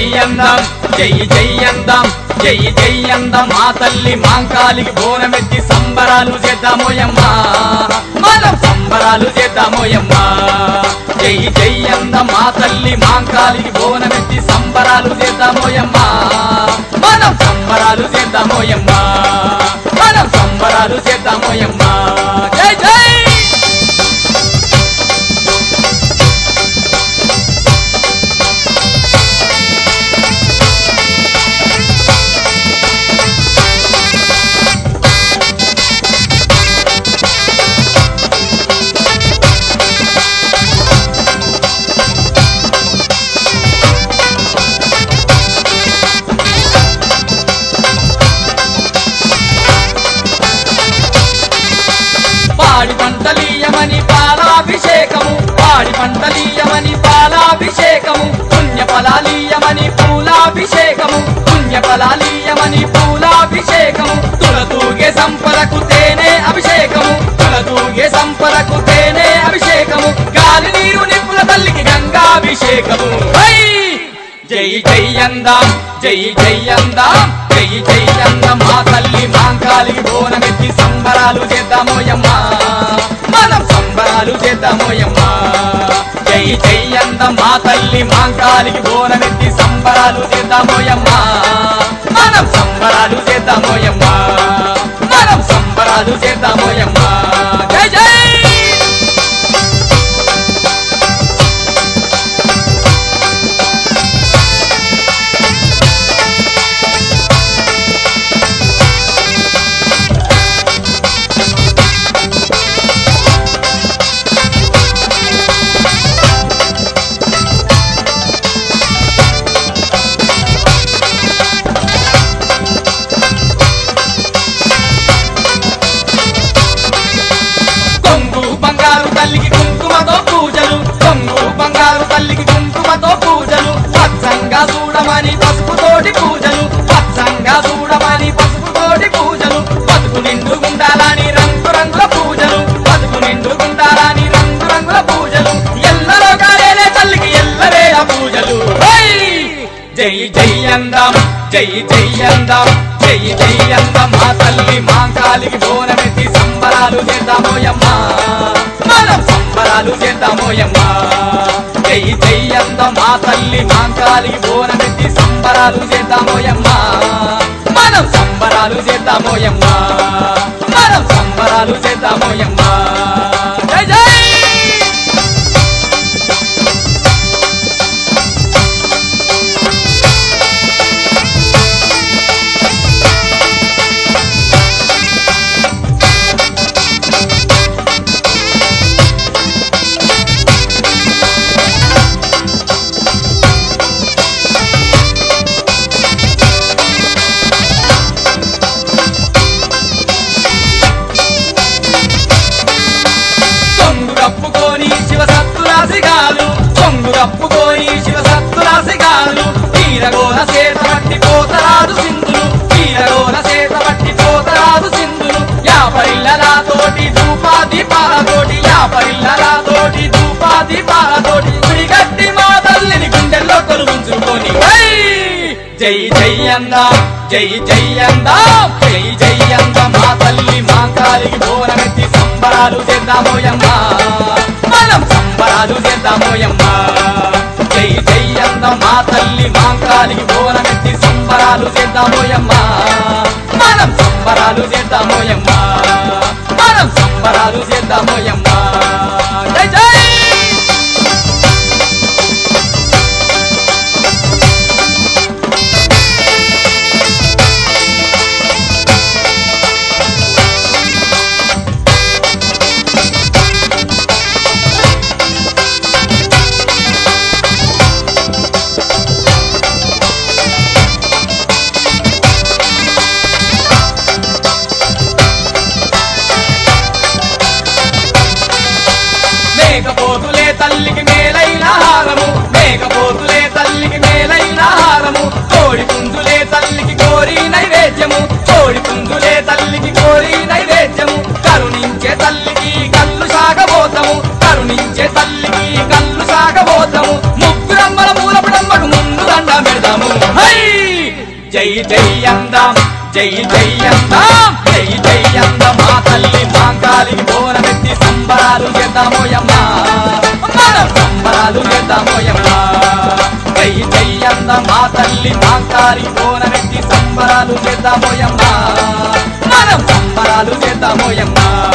జయ్యందం జై జయ్యందం జై జయ్యందం మా తల్లి మాంకాలికి బోనమెత్తి సంబరాలు చేద్దామోయమ్మా మనం సంబరాలు చేద్దామోయమ్మా జై జయ్యందం మా తల్లి మాంకాలికి బోనమెత్తి సంబరాలు చేద్దామోయమ్మా మనం సంబరాలు చేద్దామోయమ్మా మనం సంబరాలు చేద్దామోయమ్మా జై జై పాడి పంటలీయమని పాలాభిషేకము పాడి పంటలీయమని పాలాభిషేకము పుణ్య ఫలాలీయమని పూలాభిషేకము పుణ్య ఫలాలీయమని పూలాభిషేకము తులతూగే సంపదకు తేనె అభిషేకము తులతూగే సంపదకు తేనె అభిషేకము గాలి నీరు నిప్పుల తల్లికి గంగాభిషేకము హై! జై జై అందాం జై జై అందాం జై జై అందం మా తల్లి మాంకాలికి బోనమెత్తి సంబరాలు చేద్దామోయమ్మా మనం సంబరాలు చేద్దామోయమ్మా జై జై అందం మా తల్లి మాంకాలికి బోనమెత్తి సంబరాలు చేద్దామోయమ్మా మనం సంబరాలు చేద్దామోయమ్మా మనం సంబరాలు చేద్దామోయమ్మా జై జై కొంగు బంగారు తల్లికి కుంకుమతో పూజలు కొంగు బంగారు తల్లికి కుంకుమతో పూజలు పచ్చంగా చూడమని పసుపుతోటి పూజలు పచ్చంగా చూడమని పసుపుతోటి పూజలు బతుకు నిండు గుండాలని రంగు రంగుల పూజలు బతుకు నిండు గుండాలని రంగు రంగుల పూజలు ఎల్లలో కాలేలే తల్లికి ఎల్లవేళ పూజలు హై! జై జై అందం జై జై అందం జై జై అందం మా తల్లి మా కాలికి బోనమెత్తి సంబరాలు చేద్దామోయమ్మా మనం సంబరాలు చేద్దామోయమ్మా జై జై అందం మా తల్లి మా కాలికి బోనమెత్తి సంబరాలు చేద్దామోయమ్మా మనం సంబరాలు చేద్దామోయమ్మా మనం సంబరాలు చేద్దామోయమ్మా జై జై కొంగు కప్పుకొని శివ సత్తురాశిగాలు కొంగు కప్పుకొని శివ సత్తురాశిగాలు తీరగోల చేత పట్టి పోతరాదు సింధులు తీరగోల చేత పట్టి పోతరాదు సింధులు యాపరిల్లలా తోటి ధూపా దీపాలతోటి యాపరిల్లలా తోటి ధూపా దీపాలతోటి గుడిగట్టి మా తల్లిని గుండెల్లో కొలువుంచుకొని హై! జై జై అందా జై జై అందా జై జై అందా మా తల్లి మా కాలికి బోనమెత్తి సంబరాలు చేద్దామోయమ్మా మనం సంబరాలు చేద్దామోయమ్మా జై జై అందా మా తల్లి మా కాలికి బోనమెత్తి సంబరాలు చేద్దామోయమ్మా మనం సంబరాలు చేద్దామోయమ్మా మనం సంబరాలు చేద్దామోయమ్మా జై జై జై జై అందం జై జై అందం జై జై అందం మా తల్లి మాంకాలికి బోనమెత్తి సంబరాలు చేద్దామోయమ్మ మనం సంబరాలు చేద్దామోయమ్మ జై జై అందం మా తల్లి మాంకాలికి బోనమెత్తి సంబరాలు చేద్దామోయమ్మ మనం సంబరాలు చేద్దామోయమ్మ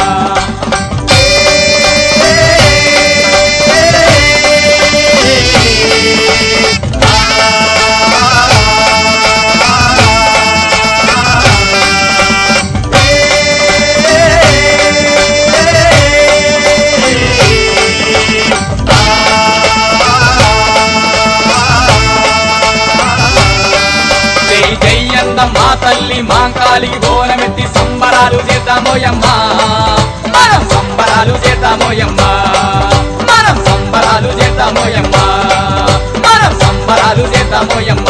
జై జై అందం మా తల్లి మాంకాలికి బోనమెత్తి సంబరాలు చేద్దామోయమ్మ మనం సంబరాలు చేద్దామోయమ్మ మనం సంబరాలు చేద్దామోయమ్మ మనం సంబరాలు చేద్దామోయమ్మ